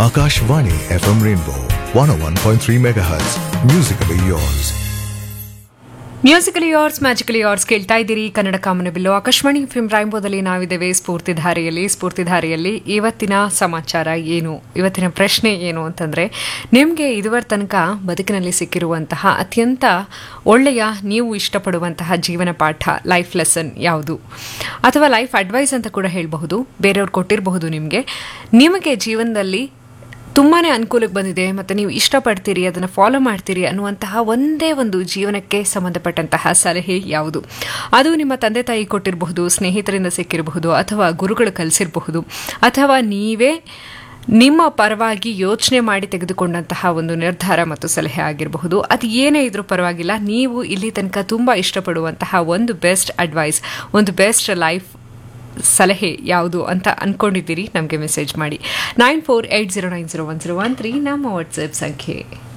Akashvani FM Rainbow 101.3 MHz. Musically yours. Musically yours magically yours ಕೇಳ್ತಾ ಇದ್ದೀರಿ ಕನ್ನಡ ಕಾಮನಬಿಲ್ಲು Akashvani film ರಾಯಂಬೋದಲ್ಲಿ ನಾವಿದ್ದೇವೆ ಸ್ಫೂರ್ತಿಧಾರೆಯಲ್ಲಿ ಸ್ಫೂರ್ತಿಧಾರೆಯಲ್ಲಿ ಇವತ್ತಿನ ಸಮಾಚಾರ ಏನು ಇವತ್ತಿನ ಪ್ರಶ್ನೆ ಏನು ಅಂತಂದ್ರೆ ನಿಮಗೆ ಇದುವರ ತನಕ ಬದುಕಿನಲ್ಲಿ ಸಿಕ್ಕಿರುವಂತಹ ಅತ್ಯಂತ ಒಳ್ಳೆಯ ನೀವು ಇಷ್ಟಪಡುವಂತಹ ಜೀವನ ಪಾಠ ಲೈಫ್ ಲೆಸನ್ ಯಾವುದು ಅಥವಾ ಲೈಫ್ ಅಡ್ವೈಸ್ ಅಂತ ಕೂಡ ಹೇಳಬಹುದು ಬೇರೆಯವ್ರು ಕೊಟ್ಟಿರಬಹುದು ನಿಮಗೆ ನಿಮಗೆ ಜೀವನದಲ್ಲಿ ತುಂಬಾ ಅನುಕೂಲಕ್ಕೆ ಬಂದಿದೆ ಮತ್ತು ನೀವು ಇಷ್ಟಪಡ್ತೀರಿ ಅದನ್ನು ಫಾಲೋ ಮಾಡ್ತೀರಿ ಅನ್ನುವಂತಹ ಒಂದೇ ಒಂದು ಜೀವನಕ್ಕೆ ಸಂಬಂಧಪಟ್ಟಂತಹ ಸಲಹೆ ಯಾವುದು ಅದು ನಿಮ್ಮ ತಂದೆ ತಾಯಿ ಕೊಟ್ಟಿರಬಹುದು ಸ್ನೇಹಿತರಿಂದ ಸಿಕ್ಕಿರಬಹುದು ಅಥವಾ ಗುರುಗಳು ಕಲಿಸಿರಬಹುದು ಅಥವಾ ನೀವೇ ನಿಮ್ಮ ಪರವಾಗಿ ಯೋಚನೆ ಮಾಡಿ ತೆಗೆದುಕೊಂಡಂತಹ ಒಂದು ನಿರ್ಧಾರ ಮತ್ತು ಸಲಹೆ ಆಗಿರಬಹುದು ಅದು ಏನೇ ಇದ್ರೂ ಪರವಾಗಿಲ್ಲ ನೀವು ಇಲ್ಲಿ ತನಕ ತುಂಬ ಇಷ್ಟಪಡುವಂತಹ ಒಂದು ಬೆಸ್ಟ್ ಅಡ್ವೈಸ್ ಒಂದು ಬೆಸ್ಟ್ ಲೈಫ್ ಸಲಹೆ ಯಾವುದು ಅಂತ ಅನ್ಕೊಂಡಿದ್ದೀರಿ ನಮಗೆ ಮೆಸೇಜ್ ಮಾಡಿ nine four eight zero nine zero one zero one three ನಮ್ಮ ವಾಟ್ಸಪ್ ಸಂಖ್ಯೆ